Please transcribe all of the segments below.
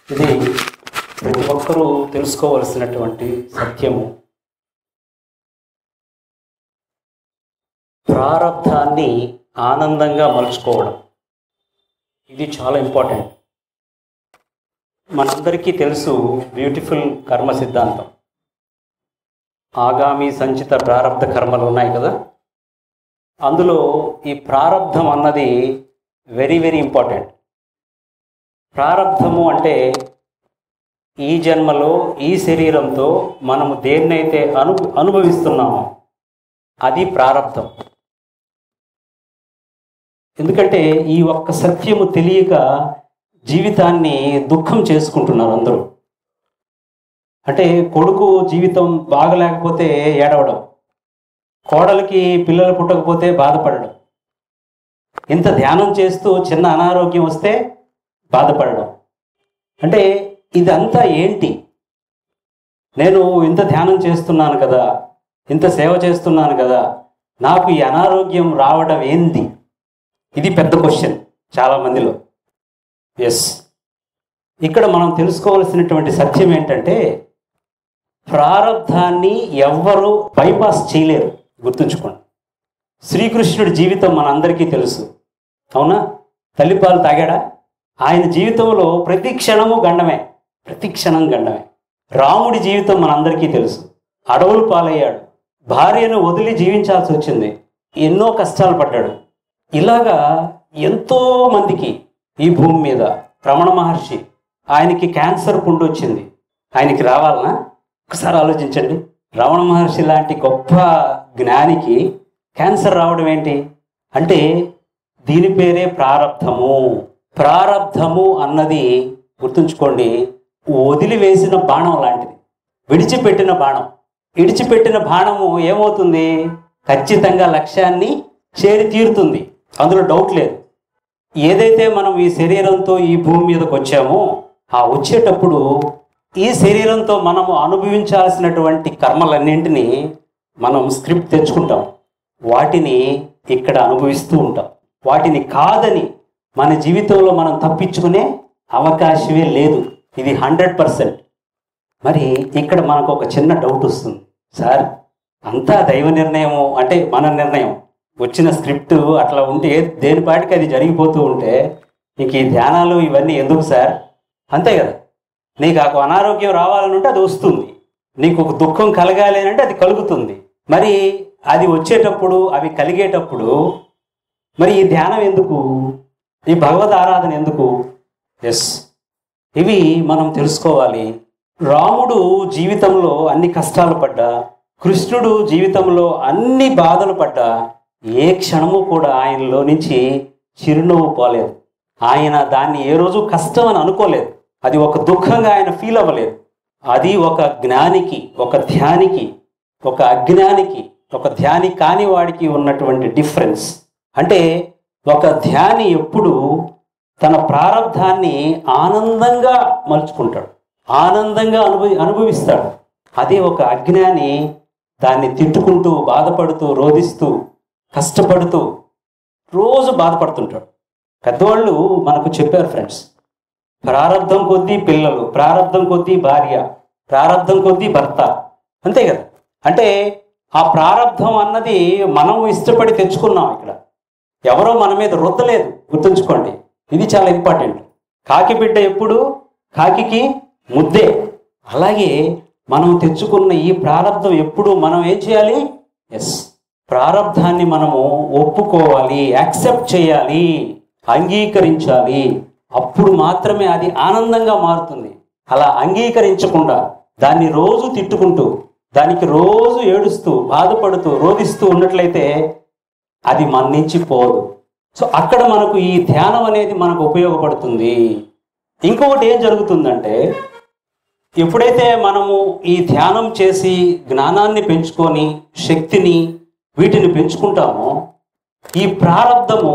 ఇది ప్రతి ఒక్కరూ తెలుసుకోవలసినటువంటి సత్యము ప్రారంధాన్ని ఆనందంగా మలుచుకోవడం ఇది చాలా ఇంపార్టెంట్ మనందరికీ తెలుసు బ్యూటిఫుల్ కర్మ సిద్ధాంతం ఆగామి సంచిత ప్రారంధ కర్మలు ఉన్నాయి కదా అందులో ఈ ప్రారంధం అన్నది వెరీ వెరీ ఇంపార్టెంట్ ప్రారంధము అంటే ఈ జన్మలో ఈ శరీరంతో మనము దేన్నైతే అను అనుభవిస్తున్నామో అది ప్రారంధం ఎందుకంటే ఈ ఒక్క సత్యము తెలియక జీవితాన్ని దుఃఖం చేసుకుంటున్నారు అందరూ అంటే కొడుకు జీవితం బాగలేకపోతే ఏడవడం కోడలికి పిల్లలు పుట్టకపోతే బాధపడడం ఇంత ధ్యానం చేస్తూ చిన్న అనారోగ్యం వస్తే బాధపడడం అంటే ఇదంతా ఏంటి నేను ఇంత ధ్యానం చేస్తున్నాను కదా ఇంత సేవ చేస్తున్నాను కదా నాకు ఈ అనారోగ్యం రావడం ఏంది ఇది పెద్ద క్వశ్చన్ చాలా మందిలో ఎస్ ఇక్కడ మనం తెలుసుకోవాల్సినటువంటి సత్యం ఏంటంటే ప్రారంధాన్ని ఎవ్వరూ బైపాస్ చేయలేరు గుర్తుంచుకోండి శ్రీకృష్ణుడి జీవితం మనందరికీ తెలుసు అవునా తల్లిపాలు తాగాడా ఆయన జీవితంలో ప్రతి క్షణము గండమే ప్రతి క్షణం గండమే రాముడి జీవితం మనందరికీ తెలుసు అడవులు పాలయ్యాడు భార్యను వదిలి జీవించాల్సి వచ్చింది ఎన్నో కష్టాలు పడ్డాడు ఇలాగా ఎంతో మందికి ఈ భూమి మీద రమణ మహర్షి ఆయనకి క్యాన్సర్ పుండు వచ్చింది ఆయనకి రావాలనా ఒకసారి ఆలోచించండి రమణ మహర్షి లాంటి గొప్ప జ్ఞానికి క్యాన్సర్ రావడం ఏంటి అంటే దీని పేరే ప్రారంధము ప్రారంధము అన్నది గుర్తుంచుకోండి వదిలివేసిన బాణం లాంటిది విడిచిపెట్టిన బాణం విడిచిపెట్టిన బాణము ఏమవుతుంది ఖచ్చితంగా లక్ష్యాన్ని చేరి తీరుతుంది అందులో డౌట్ లేదు ఏదైతే మనం ఈ శరీరంతో ఈ భూమి మీదకి వచ్చామో ఆ వచ్చేటప్పుడు ఈ శరీరంతో మనము అనుభవించాల్సినటువంటి కర్మలన్నింటినీ మనం స్క్రిప్ట్ తెచ్చుకుంటాం వాటిని ఇక్కడ అనుభవిస్తూ ఉంటాం వాటిని కాదని మన జీవితంలో మనం తప్పించుకునే అవకాశమే లేదు ఇది హండ్రెడ్ పర్సెంట్ మరి ఇక్కడ మనకు ఒక చిన్న డౌట్ వస్తుంది సార్ అంతా దైవ నిర్ణయము అంటే మన నిర్ణయం వచ్చిన స్క్రిప్ట్ అట్లా ఉంటే దేని పాటికి అది జరిగిపోతూ ఉంటే నీకు ఈ ధ్యానాలు ఇవన్నీ ఎందుకు సార్ అంతే కదా నీకు ఆ అనారోగ్యం రావాలని ఉంటే అది వస్తుంది నీకు ఒక దుఃఖం కలగాలి అని అంటే అది కలుగుతుంది మరి అది వచ్చేటప్పుడు అవి కలిగేటప్పుడు మరి ఈ ధ్యానం ఎందుకు ఈ భగవద్ ఆరాధన ఎందుకు ఎస్ ఇవి మనం తెలుసుకోవాలి రాముడు జీవితంలో అన్ని కష్టాలు పడ్డా కృష్ణుడు జీవితంలో అన్ని బాధలు పడ్డా ఏ క్షణము కూడా ఆయనలో నుంచి చిరునవ్వు పోలేదు ఆయన దాన్ని ఏ రోజు కష్టం అని అనుకోలేదు అది ఒక దుఃఖంగా ఆయన ఫీల్ అవ్వలేదు అది ఒక జ్ఞానికి ఒక ధ్యానికి ఒక అజ్ఞానికి ఒక ధ్యాని కాని వాడికి ఉన్నటువంటి డిఫరెన్స్ అంటే ఒక ధ్యాని ఎప్పుడు తన ప్రారంధాన్ని ఆనందంగా మలుచుకుంటాడు ఆనందంగా అనుభవి అనుభవిస్తాడు అదే ఒక అజ్ఞాని దాన్ని తిట్టుకుంటూ బాధపడుతూ రోధిస్తూ కష్టపడుతూ రోజు బాధపడుతుంటాడు పెద్దవాళ్ళు మనకు చెప్పారు ఫ్రెండ్స్ ప్రారంధం కొద్దీ పిల్లలు ప్రారంధం కొద్దీ భార్య ప్రారంధం కొద్దీ భర్త అంతే కదా అంటే ఆ ప్రారంధం అన్నది మనం ఇష్టపడి తెచ్చుకున్నాం ఇక్కడ ఎవరో మన మీద రుద్దలేదు గుర్తుంచుకోండి ఇది చాలా ఇంపార్టెంట్ కాకి బిడ్డ ఎప్పుడు కాకికి ముద్దే అలాగే మనం తెచ్చుకున్న ఈ ప్రారంధం ఎప్పుడు మనం ఏం చేయాలి ఎస్ ప్రారంధాన్ని మనము ఒప్పుకోవాలి యాక్సెప్ట్ చేయాలి అంగీకరించాలి అప్పుడు మాత్రమే అది ఆనందంగా మారుతుంది అలా అంగీకరించకుండా దాన్ని రోజు తిట్టుకుంటూ దానికి రోజు ఏడుస్తూ బాధపడుతూ రోధిస్తూ ఉన్నట్లయితే అది మన నుంచి పోదు సో అక్కడ మనకు ఈ ధ్యానం అనేది మనకు ఉపయోగపడుతుంది ఇంకొకటి ఏం జరుగుతుందంటే ఎప్పుడైతే మనము ఈ ధ్యానం చేసి జ్ఞానాన్ని పెంచుకొని శక్తిని వీటిని పెంచుకుంటామో ఈ ప్రారంధము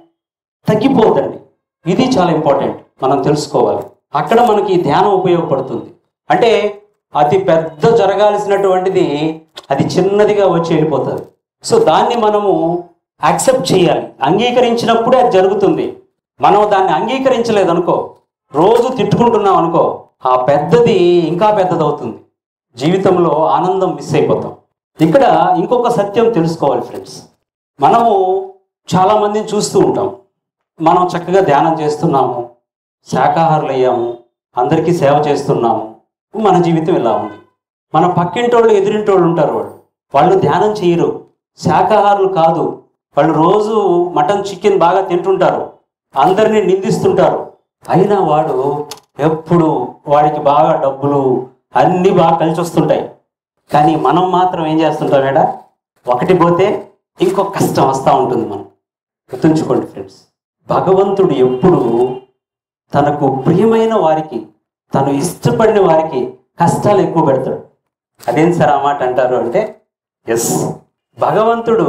తగ్గిపోదండి ఇది చాలా ఇంపార్టెంట్ మనం తెలుసుకోవాలి అక్కడ మనకి ఈ ధ్యానం ఉపయోగపడుతుంది అంటే అతి పెద్ద జరగాల్సినటువంటిది అది చిన్నదిగా వచ్చి వెళ్ళిపోతుంది సో దాన్ని మనము యాక్సెప్ట్ చేయాలి అంగీకరించినప్పుడే అది జరుగుతుంది మనం దాన్ని అంగీకరించలేదనుకో రోజు తిట్టుకుంటున్నాం అనుకో ఆ పెద్దది ఇంకా పెద్దదవుతుంది జీవితంలో ఆనందం మిస్ అయిపోతాం ఇక్కడ ఇంకొక సత్యం తెలుసుకోవాలి ఫ్రెండ్స్ మనము చాలా మందిని చూస్తూ ఉంటాం మనం చక్కగా ధ్యానం చేస్తున్నాము శాకాహారులు అయ్యాము అందరికీ సేవ చేస్తున్నాము మన జీవితం ఇలా ఉంది మన పక్కింటోళ్ళు ఎదురింటోళ్ళు ఉంటారు వాళ్ళు వాళ్ళు ధ్యానం చేయరు శాకాహారులు కాదు వాళ్ళు రోజు మటన్ చికెన్ బాగా తింటుంటారు అందరినీ నిందిస్తుంటారు అయినా వాడు ఎప్పుడు వాడికి బాగా డబ్బులు అన్నీ బాగా కలిసి వస్తుంటాయి కానీ మనం మాత్రం ఏం చేస్తుంటాం ఏడా ఒకటి పోతే ఇంకొక కష్టం వస్తూ ఉంటుంది మనం గుర్తుంచుకోండి ఫ్రెండ్స్ భగవంతుడు ఎప్పుడు తనకు ప్రియమైన వారికి తను ఇష్టపడిన వారికి కష్టాలు ఎక్కువ పెడతాడు అదేం సార్ ఆ మాట అంటారు అంటే ఎస్ భగవంతుడు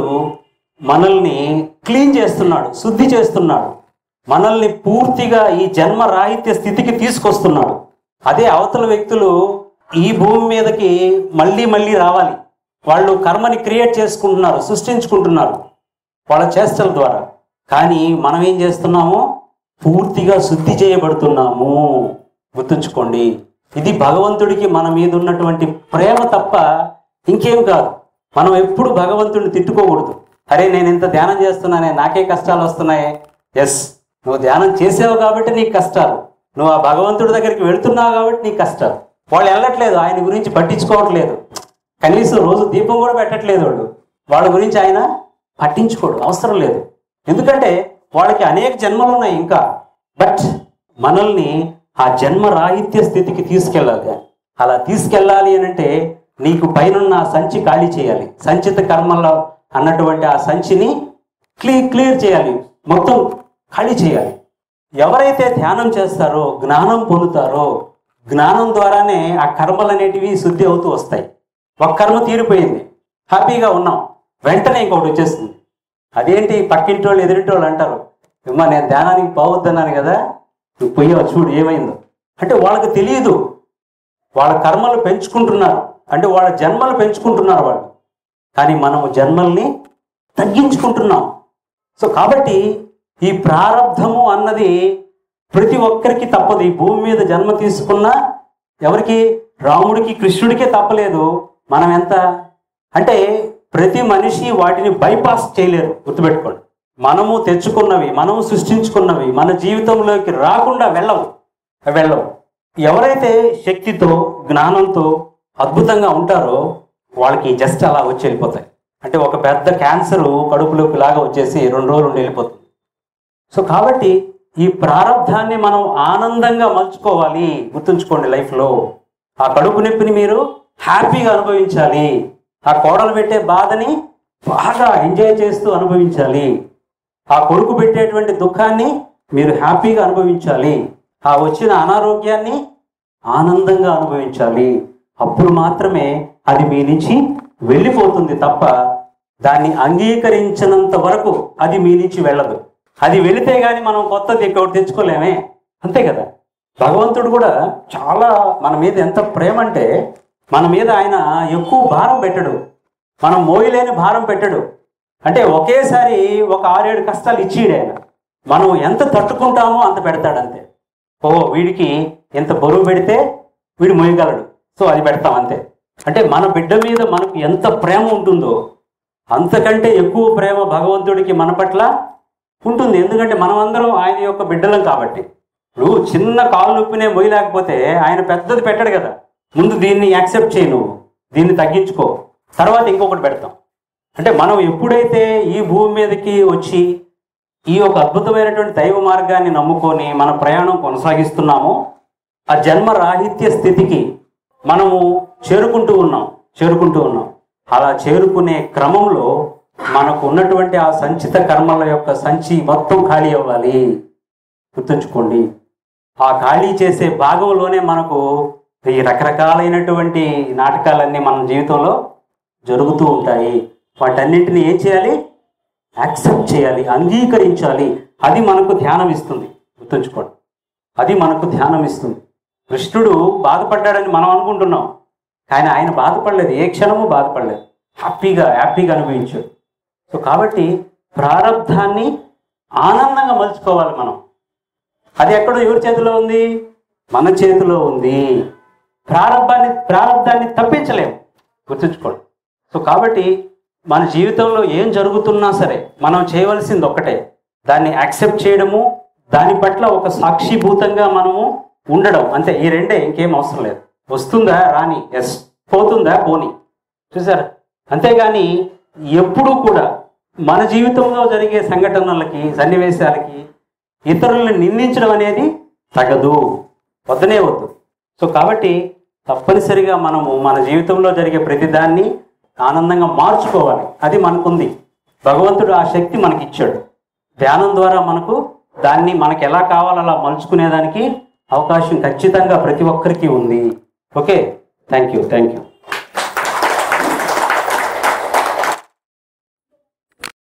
మనల్ని క్లీన్ చేస్తున్నాడు శుద్ధి చేస్తున్నాడు మనల్ని పూర్తిగా ఈ జన్మ రాహిత్య స్థితికి తీసుకొస్తున్నాడు అదే అవతల వ్యక్తులు ఈ భూమి మీదకి మళ్ళీ మళ్ళీ రావాలి వాళ్ళు కర్మని క్రియేట్ చేసుకుంటున్నారు సృష్టించుకుంటున్నారు వాళ్ళ చేష్టల ద్వారా కానీ మనం ఏం చేస్తున్నాము పూర్తిగా శుద్ధి చేయబడుతున్నాము గుర్తుంచుకోండి ఇది భగవంతుడికి మన మీద ఉన్నటువంటి ప్రేమ తప్ప ఇంకేం కాదు మనం ఎప్పుడు భగవంతుడిని తిట్టుకోకూడదు అరే నేను ఇంత ధ్యానం చేస్తున్నానే నాకే కష్టాలు వస్తున్నాయే ఎస్ నువ్వు ధ్యానం చేసావు కాబట్టి నీకు కష్టాలు నువ్వు ఆ భగవంతుడి దగ్గరికి వెళ్తున్నావు కాబట్టి నీకు కష్టాలు వాళ్ళు వెళ్ళట్లేదు ఆయన గురించి పట్టించుకోవట్లేదు కనీసం రోజు దీపం కూడా పెట్టట్లేదు వాళ్ళు వాళ్ళ గురించి ఆయన పట్టించుకోడు అవసరం లేదు ఎందుకంటే వాళ్ళకి అనేక జన్మలు ఉన్నాయి ఇంకా బట్ మనల్ని ఆ జన్మ రాహిత్య స్థితికి తీసుకెళ్ళాలి అలా తీసుకెళ్ళాలి అని అంటే నీకు పైనున్న ఆ సంచి ఖాళీ చేయాలి సంచిత కర్మల్లో అన్నటువంటి ఆ సంచిని క్లీ క్లియర్ చేయాలి మొత్తం ఖాళీ చేయాలి ఎవరైతే ధ్యానం చేస్తారో జ్ఞానం పొందుతారో జ్ఞానం ద్వారానే ఆ కర్మలు అనేటివి శుద్ధి అవుతూ వస్తాయి ఒక కర్మ తీరిపోయింది హ్యాపీగా ఉన్నాం వెంటనే ఇంకొకటి వచ్చేస్తుంది అదేంటి పక్కింటి వాళ్ళు ఎదురింటి వాళ్ళు అంటారు అమ్మా నేను ధ్యానానికి పోవద్దన్నాను కదా నువ్వు పోయావు చూడు ఏమైందో అంటే వాళ్ళకి తెలియదు వాళ్ళ కర్మలు పెంచుకుంటున్నారు అంటే వాళ్ళ జన్మలు పెంచుకుంటున్నారు వాళ్ళు కానీ మనము జన్మల్ని తగ్గించుకుంటున్నాం సో కాబట్టి ఈ ప్రారంధము అన్నది ప్రతి ఒక్కరికి తప్పదు ఈ భూమి మీద జన్మ తీసుకున్న ఎవరికి రాముడికి కృష్ణుడికే తప్పలేదు మనం ఎంత అంటే ప్రతి మనిషి వాటిని బైపాస్ చేయలేరు గుర్తుపెట్టుకోండి మనము తెచ్చుకున్నవి మనము సృష్టించుకున్నవి మన జీవితంలోకి రాకుండా వెళ్ళవు అవి వెళ్ళవు ఎవరైతే శక్తితో జ్ఞానంతో అద్భుతంగా ఉంటారో వాళ్ళకి జస్ట్ అలా వచ్చి వెళ్ళిపోతాయి అంటే ఒక పెద్ద క్యాన్సర్ కడుపులోకి లాగా వచ్చేసి రెండు రోజులు ఉండి వెళ్ళిపోతుంది సో కాబట్టి ఈ ప్రారంధాన్ని మనం ఆనందంగా మలుచుకోవాలి గుర్తుంచుకోండి లైఫ్లో ఆ కడుపు నొప్పిని మీరు హ్యాపీగా అనుభవించాలి ఆ కోడలు పెట్టే బాధని బాగా ఎంజాయ్ చేస్తూ అనుభవించాలి ఆ కొడుకు పెట్టేటువంటి దుఃఖాన్ని మీరు హ్యాపీగా అనుభవించాలి ఆ వచ్చిన అనారోగ్యాన్ని ఆనందంగా అనుభవించాలి అప్పుడు మాత్రమే అది మీ నుంచి వెళ్ళిపోతుంది తప్ప దాన్ని అంగీకరించినంత వరకు అది మీ నుంచి వెళ్ళదు అది వెళితే గాని మనం కొత్తది ఇంకొకటి తెచ్చుకోలేమే అంతే కదా భగవంతుడు కూడా చాలా మన మీద ఎంత ప్రేమ అంటే మన మీద ఆయన ఎక్కువ భారం పెట్టడు మనం మోయలేని భారం పెట్టడు అంటే ఒకేసారి ఒక ఆరేడు కష్టాలు ఇచ్చిడు ఆయన మనం ఎంత తట్టుకుంటామో అంత పెడతాడు అంతే ఓ వీడికి ఎంత బరువు పెడితే వీడు మోయగలడు సో అది పెడతాం అంతే అంటే మన బిడ్డ మీద మనకు ఎంత ప్రేమ ఉంటుందో అంతకంటే ఎక్కువ ప్రేమ భగవంతుడికి మన పట్ల ఉంటుంది ఎందుకంటే మనమందరం ఆయన యొక్క బిడ్డలం కాబట్టి ఇప్పుడు చిన్న కాలు నొప్పినే మొయ్యలేకపోతే ఆయన పెద్దది పెట్టడు కదా ముందు దీన్ని యాక్సెప్ట్ చేయి నువ్వు దీన్ని తగ్గించుకో తర్వాత ఇంకొకటి పెడతాం అంటే మనం ఎప్పుడైతే ఈ భూమి మీదకి వచ్చి ఈ ఒక అద్భుతమైనటువంటి దైవ మార్గాన్ని నమ్ముకొని మన ప్రయాణం కొనసాగిస్తున్నామో ఆ జన్మ రాహిత్య స్థితికి మనము చేరుకుంటూ ఉన్నాం చేరుకుంటూ ఉన్నాం అలా చేరుకునే క్రమంలో మనకు ఉన్నటువంటి ఆ సంచిత కర్మల యొక్క సంచి మొత్తం ఖాళీ అవ్వాలి గుర్తుంచుకోండి ఆ ఖాళీ చేసే భాగంలోనే మనకు ఈ రకరకాలైనటువంటి నాటకాలన్నీ మన జీవితంలో జరుగుతూ ఉంటాయి వాటన్నింటిని ఏం చేయాలి యాక్సెప్ట్ చేయాలి అంగీకరించాలి అది మనకు ధ్యానం ఇస్తుంది గుర్తుంచుకోండి అది మనకు ధ్యానం ఇస్తుంది కృష్ణుడు బాధపడ్డాడని మనం అనుకుంటున్నాం కానీ ఆయన బాధపడలేదు ఏ క్షణము బాధపడలేదు హ్యాపీగా హ్యాపీగా అనుభవించాడు సో కాబట్టి ప్రారంధాన్ని ఆనందంగా మలుచుకోవాలి మనం అది ఎక్కడో ఎవరి చేతిలో ఉంది మన చేతిలో ఉంది ప్రారంభాన్ని ప్రారంభాన్ని తప్పించలేము గుర్తుంచుకోండి సో కాబట్టి మన జీవితంలో ఏం జరుగుతున్నా సరే మనం చేయవలసింది ఒక్కటే దాన్ని యాక్సెప్ట్ చేయడము దాని పట్ల ఒక సాక్షిభూతంగా మనము ఉండడం అంతే ఈ రెండే ఇంకేం అవసరం లేదు వస్తుందా రాని ఎస్ పోతుందా పోని చూసారా అంతేగాని ఎప్పుడూ కూడా మన జీవితంలో జరిగే సంఘటనలకి సన్నివేశాలకి ఇతరులను నిందించడం అనేది తగదు వద్దనే వద్దు సో కాబట్టి తప్పనిసరిగా మనము మన జీవితంలో జరిగే ప్రతిదాన్ని ఆనందంగా మార్చుకోవాలి అది మనకుంది భగవంతుడు ఆ శక్తి మనకి ఇచ్చాడు ధ్యానం ద్వారా మనకు దాన్ని మనకు ఎలా కావాలో అలా మలుచుకునేదానికి అవకాశం ఖచ్చితంగా ప్రతి ఒక్కరికి ఉంది okay thank you thank you